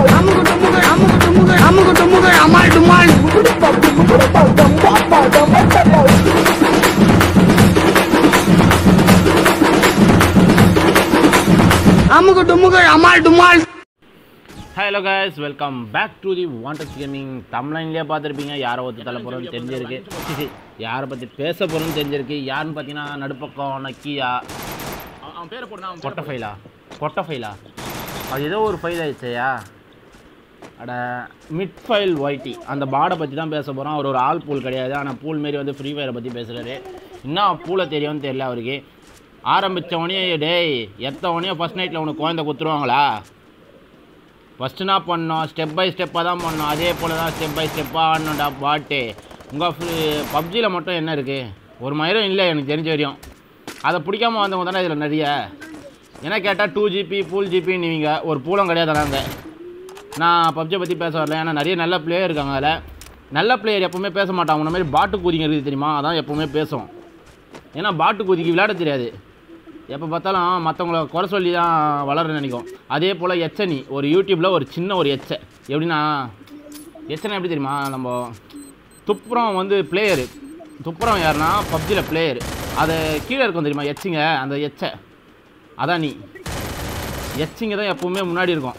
அமுகு டுமுகு அமால் டுமால் hello guys welcome back to the வாண்டஸ் கேமிங் தமிழ்லேயே பார்த்துருப்பீங்க யாரை ஒருத்தர் தலை போகிறோன்னு தெரிஞ்சிருக்கு சி யாரை பற்றி பேச போகிறோன்னு தெரிஞ்சிருக்கு யாருன்னு பார்த்தீங்கன்னா நடுப்பக்கம் நக்கியா அவன் பேரை போடுனா பொட்ட ஃபைலா பொட்ட ஃபைலா அது ஏதோ ஒரு ஃபைல் ஆயிடுச்சையா அட மிட் ஃபைல் ஒய்டி அந்த பாடை பற்றி தான் பேச போகிறோம் அவர் ஒரு ஆள் பூல் கிடையாது ஆனால் பூல் மாரி வந்து ஃப்ரீ ஃபயரை பற்றி பேசுகிறாரு இன்னும் பூலை தெரியும்னு தெரியல அவருக்கு ஆரம்பித்தவனே டேய் எத்தவனே ஃபஸ்ட் நைட்டில் உனக்கு குழந்தை குத்துருவாங்களா ஃபஸ்ட்டு நான் பண்ணோம் ஸ்டெப் பை ஸ்டெப்பாக தான் பண்ணோம் அதே போல் தான் ஸ்டெப் பை ஸ்டெப்பாக ஆடணும்டா பாட்டு உங்கள் பப்ஜியில் மட்டும் என்ன இருக்குது ஒரு மயிரும் இல்லை எனக்கு தெரிஞ்ச வரையும் அதை பிடிக்காம வந்தவங்க தானே இதில் நிறைய என்ன கேட்டால் டூ ஜிபி ஃபுல் ஜிபி நீங்கள் ஒரு பூலம் கிடையாது நாங்கள் நான் பப்ஜியை பற்றி பேச வரல ஏன்னா நிறைய நல்ல பிளேயர் இருக்காங்க அதில் நல்ல பிளேயர் எப்போவுமே பேச மாட்டாங்க உன்ன மாதிரி பாட்டு கூதிங்க இருக்குது தெரியுமா அதான் எப்போவுமே பேசும் ஏன்னா பாட்டு கூதிக்கு விளையாட தெரியாது எப்போ பார்த்தாலும் மற்றவங்கள குறை சொல்லி தான் வளர நினைக்கும் அதே போல் எச்சனி ஒரு யூடியூப்பில் ஒரு சின்ன ஒரு எச்சை எப்படின்னா எச்சனை எப்படி தெரியுமா நம்ம துப்புரம் வந்து பிளேயரு துப்புரம் யாருன்னா பப்ஜியில் பிளேயர் அதை கீழே இருக்கும் தெரியுமா எச்சிங்க அந்த எச்சை அதான் நீ எச்சிங்க தான் எப்போவுமே முன்னாடி இருக்கும்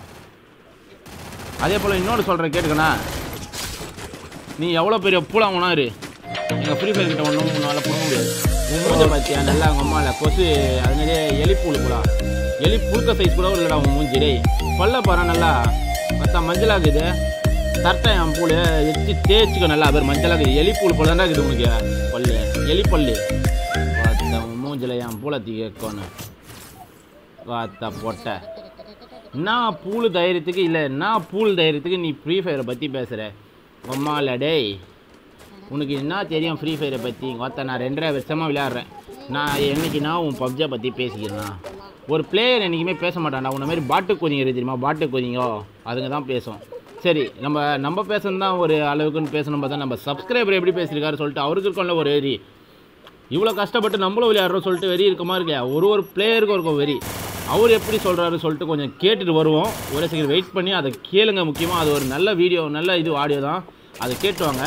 அதே போல் இன்னொன்று சொல்கிறேன் கேட்டுக்கண்ணா நீ எவ்வளோ பெரிய பூலாங்கனா இரு எங்கள் ஃப்ரீ ஃபயர் கிட்ட ஒன்றும் உன்னால் பிடிக்க முடியாது உன் மூஞ்ச பார்த்தியா நல்லா அவங்க அம்மா இல்லை கொசு அது மாதிரியே எலி புழு கூட எலி புழுக்க சைஸ் கூட இல்லைடா உன் மூஞ்சி டேய் பல்ல பாரு நல்லா பார்த்தா மஞ்சளாகுது சட்டை என் பூல் எச்சு தேய்ச்சிக்கோ நல்லா பேர் மஞ்சளாகுது எலி பூல் போல தானே இருக்குது உனக்கு பல்லு எலி பல்லு பார்த்தா உன் மூஞ்சில் என் பூலை தீ கேட்கணும் பார்த்தா பொட்டை என்ன பூல் தைரியத்துக்கு இல்லை என்ன பூல் தைரியத்துக்கு நீ ஃப்ரீ ஃபயரை பற்றி பேசுகிற அம்மால டேய் உனக்கு என்ன தெரியும் ஃப்ரீ ஃபயரை பற்றி ஒருத்த நான் ரெண்டரை வருஷமாக விளையாடுறேன் நான் என்னைக்கு நான் உன் பப்ஜியை பற்றி பேசிக்கிறேன் ஒரு பிளேயர் என்றைக்குமே பேச மாட்டான்டா உன்ன மாதிரி பாட்டு கோதிங்க இருக்கு தெரியுமா பாட்டு கோதிங்கோ அதுங்க தான் பேசும் சரி நம்ம நம்ம பேசுறது தான் ஒரு அளவுக்குன்னு பேசணும் பார்த்தா நம்ம சப்ஸ்கிரைபர் எப்படி பேசியிருக்காரு சொல்லிட்டு அவருக்கு இருக்கோம்ல ஒரு வெறி இவ்வளோ கஷ்டப்பட்டு நம்மளும் விளையாடுறோம் சொல்லிட்டு வெறி இருக்கமா இல்லையா ஒரு ஒரு பிளேயருக்கும் இருக்கும் வெறி அவர் எப்படி சொல்கிறாரு சொல்லிட்டு கொஞ்சம் கேட்டுட்டு வருவோம் ஒரே செகண்ட் வெயிட் பண்ணி அதை கேளுங்க முக்கியமாக அது ஒரு நல்ல வீடியோ நல்ல இது ஆடியோ தான் அதை கேட்டுவாங்க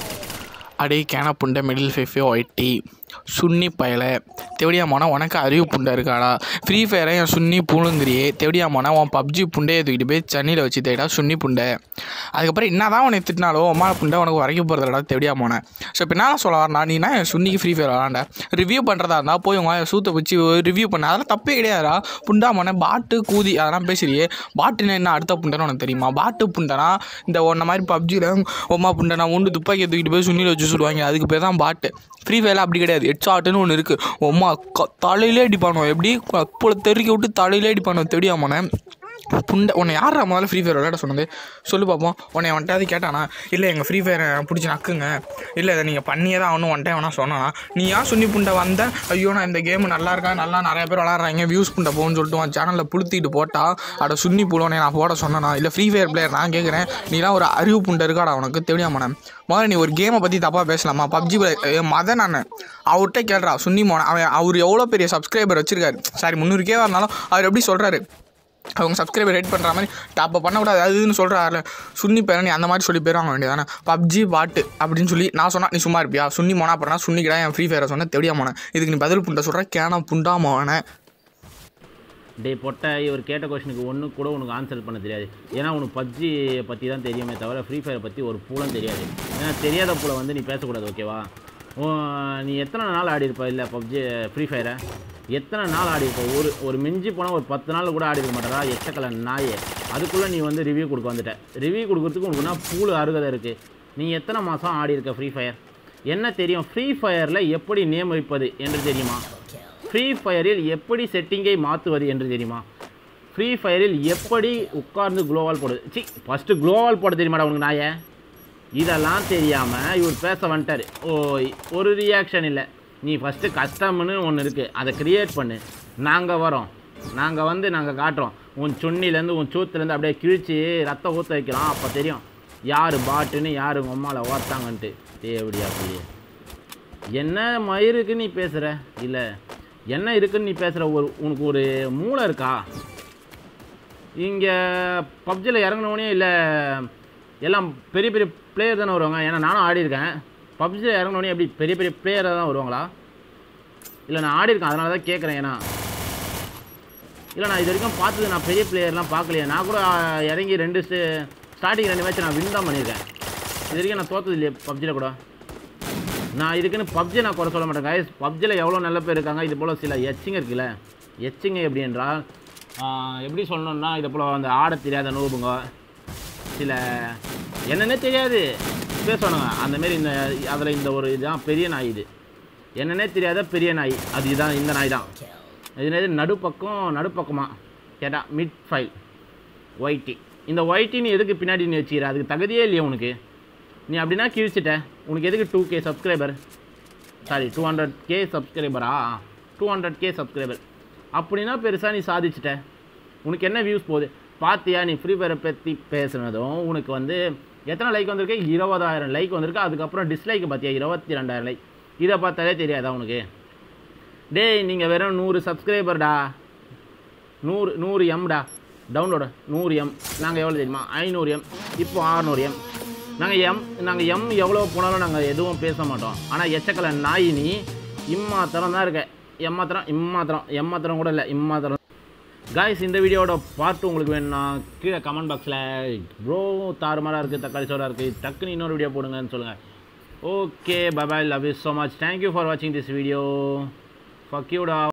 அடே கேன புண்டை மிடில் ஃபைஃபே ஒயிட்டி சுன்னி பயலை தெவடியாமானா உனக்கு அறிவு புண்டை இருக்காடா ஃப்ரீ ஃபயரை என் சுன்னி பூணுங்கிறியே தெவடியாமானா உன் பப்ஜி புண்டையை தூக்கிட்டு போய் சென்னையில் வச்சு தேடா சுன்னி புண்டை அதுக்கப்புறம் என்ன தான் உனக்கு திட்டினாலும் அம்மா புண்டை உனக்கு வரைக்கும் போகிறதுடா தெவடியாமானே ஸோ இப்போ என்ன சொல்ல வரேன் நான் நீனா என் சுன்னிக்கு ஃப்ரீ ஃபயர் விளாண்ட ரிவ்யூ பண்ணுறதா இருந்தால் போய் உங்கள் சூத்தை வச்சு ரிவ்யூ பண்ண அதெல்லாம் தப்பே கிடையாதுடா புண்டாமானே பாட்டு கூதி அதெல்லாம் பேசுறியே பாட்டுன்னு என்ன அடுத்த புண்டைன்னு உனக்கு தெரியுமா பாட்டு புண்டைனா இந்த ஒன்றை மாதிரி பப்ஜியில் ஒம்மா புண்டை நான் உண்டு துப்பாக்கியை தூக்கிட்டு போய் சுண்ணியில் வச்சு சொல்லுவாங்க அதுக்கு பேர் தான் பாட்டு ஃப்ரீ ஃபயரில் அப்படி கிடையாது ஹெட் ஷாட்டுன்னு ஒன்று இருக்குது ஒம்மா க தலையிலே அடிப்பானோ எப்படி அப்போ தெருக்கி விட்டு தலையிலே அடிப்பானோ தெரியாமனே புண்டை உன்னை யாரா முதல்ல ஃப்ரீ ஃபயர் விளையாட சொன்னது சொல்லு பார்ப்போம் உன்னை வந்துட்டு அது கேட்டானா இல்லை எங்கள் ஃப்ரீ ஃபயரை பிடிச்சி நக்குங்க இல்லை இதை நீங்கள் பண்ணியே தான் ஆகணும் வந்துட்டே வேணா சொன்னானா நீ ஏன் சுன்னி புண்டை வந்த ஐயோ நான் இந்த கேம் நல்லா இருக்கா நல்லா நிறைய பேர் விளாட்றாங்க வியூஸ் புண்டை போகணும்னு சொல்லிட்டு உன் சேனலில் புளுத்திட்டு போட்டா அட சுன்னி புலோனே நான் போட சொன்னேனா இல்லை ஃப்ரீ ஃபயர் பிளேயர் நான் கேட்குறேன் நீலாம் ஒரு அறிவு புண்டை இருக்காடா உனக்கு தெரியாமனே முதல்ல நீ ஒரு கேமை பற்றி தப்பாக பேசலாமா பப்ஜி மதன் நான் அவர்கிட்ட கேள்றா சுன்னி மோன அவன் அவர் எவ்வளோ பெரிய சப்ஸ்கிரைபர் வச்சிருக்காரு சாரி முந்நூறுக்கே வரனாலும் அவர் எப்படி சொல்கிறாரு அவங்க சப்ஸ்கிரைபர் ரேட் பண்ணுற மாதிரி டாப்பை பண்ணக்கூடாது அது இதுன்னு சொல்கிறாருல சுன்னி பேர் நீ அந்த மாதிரி சொல்லி போயிடுவாங்க வேண்டியதானே பப்ஜி பாட்டு அப்படின்னு சொல்லி நான் சொன்னா நீ சும்மா இருப்பியா சுன்னி மோனா பண்ணா சுன்னிக்கிடா என் ஃப்ரீ ஃபயரை சொன்ன தெளியா மோனேன் இதுக்கு நீ பதில் புண்டை சொல்கிற கேனா புண்டா மோனே டே பொட்டை இவர் கேட்ட கொஷனுக்கு ஒன்று கூட உனக்கு ஆன்சர் பண்ண தெரியாது ஏன்னா உனக்கு பப்ஜி பற்றி தான் தெரியுமே தவிர ஃப்ரீ ஃபயரை பற்றி ஒரு பூலம் தெரியாது ஏன்னா தெரியாத பூலை வந்து நீ பேசக்கூடாது ஓகேவா உன் நீ எத்தனை நாள் ஆடி இருப்ப இல்லை பப்ஜி ஃப்ரீ ஃபயரை எத்தனை நாள் ஆடி இருப்ப ஒரு ஒரு மிஞ்சி போனால் ஒரு பத்து நாள் கூட ஆடி இருக்க மாட்டேறா எச்சக்கலை நாயே அதுக்குள்ளே நீ வந்து ரிவ்யூ கொடுக்க வந்துட்ட ரிவ்யூ கொடுக்குறதுக்கு உனக்கு என்ன பூல் அருகதை இருக்குது நீ எத்தனை மாதம் ஆடி இருக்க ஃப்ரீ ஃபயர் என்ன தெரியும் ஃப்ரீ ஃபயரில் எப்படி நேம் வைப்பது என்று தெரியுமா ஃப்ரீ ஃபயரில் எப்படி செட்டிங்கை மாற்றுவது என்று தெரியுமா ஃப்ரீ ஃபயரில் எப்படி உட்கார்ந்து க்ளோவால் போடுது சி ஃபஸ்ட்டு க்ளோவால் போட தெரியுமாடா உனக்கு நாய இதெல்லாம் தெரியாமல் இவர் பேச வந்துட்டார் ஓ ஒரு ரியாக்ஷன் இல்லை நீ ஃபஸ்ட்டு கஸ்டம்னு ஒன்று இருக்குது அதை க்ரியேட் பண்ணு நாங்கள் வரோம் நாங்கள் வந்து நாங்கள் காட்டுறோம் உன் சுண்ணிலேருந்து உன் சூத்துலேருந்து அப்படியே கிழிச்சு ரத்தம் ஊற்ற வைக்கிறோம் அப்போ தெரியும் யார் பாட்டுன்னு யார் உங்கள் அம்மாவில் ஓர்த்தாங்கன்ட்டு தேவடியா அப்படியே என்ன மயிருக்கு நீ பேசுகிற இல்லை என்ன இருக்குன்னு நீ பேசுகிற ஒரு உனக்கு ஒரு மூளை இருக்கா இங்கே பப்ஜியில் இறங்கினோடனே இல்லை எல்லாம் பெரிய பெரிய பிளேயர் தானே வருவாங்க ஏன்னா நானும் ஆடி இருக்கேன் பப்ஜியில் இறங்கினோடனே எப்படி பெரிய பெரிய பிளேயராக தான் வருவாங்களா இல்லை நான் ஆடி இருக்கேன் அதனால தான் கேட்குறேன் ஏன்னா இல்லை நான் இது வரைக்கும் பார்த்தது நான் பெரிய பிளேயர்லாம் பார்க்கலையே நான் கூட ஆ, இறங்கி ரெண்டு ஸ்டார்டிங் ரெண்டு மேட்ச் நான் வின் தான் பண்ணியிருக்கேன் இது வரைக்கும் நான் தோத்தது இல்லையே பப்ஜியில் கூட நான் இதுக்குன்னு பப்ஜி நான் குறை சொல்ல மாட்டேன் கைஸ் பப்ஜியில் எவ்வளோ நல்ல பேர் இருக்காங்க இது போல் சில எச்சிங்க இருக்குல்ல எச்சிங்க எப்படி என்றால் ஆ, எப்படி சொல்லணும்னா இது போல் அந்த ஆட தெரியாத நோபுங்க சில என்னன்னே தெரியாது பேசணுங்க அந்தமாரி இந்த அதில் இந்த ஒரு இதுதான் பெரிய நாய் இது என்னன்னே தெரியாத பெரிய நாய் அது இதுதான் இந்த நாய் தான் இது என்னது நடுப்பக்கம் நடுப்பக்கமா கேட்டா மிட் ஃபைல் ஒயிட்டி இந்த ஒயிட்டி நீ எதுக்கு பின்னாடி நீ வச்சுக்கிற அதுக்கு தகுதியே இல்லையே உனக்கு நீ அப்படின்னா கிழிச்சிட்ட உனக்கு எதுக்கு two K subscriber sorry two hundred K சப்ஸ்கிரைபரா டூ ஹண்ட்ரட் கே சப்ஸ்கிரைபர் அப்படின்னா பெருசாக நீ சாதிச்சிட்ட உனக்கு என்ன வியூஸ் போகுது பார்த்தியா நீ ஃப்ரீ ஃபயரை பற்றி பேசுனதும் உனக்கு வந்து எத்தனை லைக் வந்திருக்கு இருபதாயிரம் லைக் வந்திருக்கு அதுக்கப்புறம் டிஸ்லைக் பார்த்தியா இருபத்தி ரெண்டாயிரம் லைக் இதை பார்த்தாலே தெரியாதா உனக்கு டேய் நீங்கள் வெறும் நூறு சப்ஸ்கிரைபர்டா நூறு நூறு எம்டா டவுன்லோடு நூறு எம் நாங்கள் எவ்வளோ தெரியுமா ஐநூறு எம் இப்போ ஆறுநூறு எம் நாங்கள் எம் நாங்கள் எம் எவ்வளோ போனாலும் நாங்கள் எதுவும் பேச மாட்டோம் ஆனால் எச்சக்கலை நாய் நீ இம்மாத்திரம் தான் இருக்க எம்மாத்திரம் இம்மாத்திரம் எம்மாத்திரம் கூட இல்லை இம்மாத்திரம் காய்ஸ் இந்த வீடியோட பார்ட் உங்களுக்கு வேணும்னா கீழே கமெண்ட் பாக்ஸில் ப்ரோ தாறுமாறாக இருக்குது தக்காளி சோடா இருக்குது டக்குன்னு இன்னொரு வீடியோ போடுங்கன்னு சொல்லுங்கள் okay bye bye love you so much thank you for வாட்சிங் திஸ் வீடியோ ஃபக்யூடா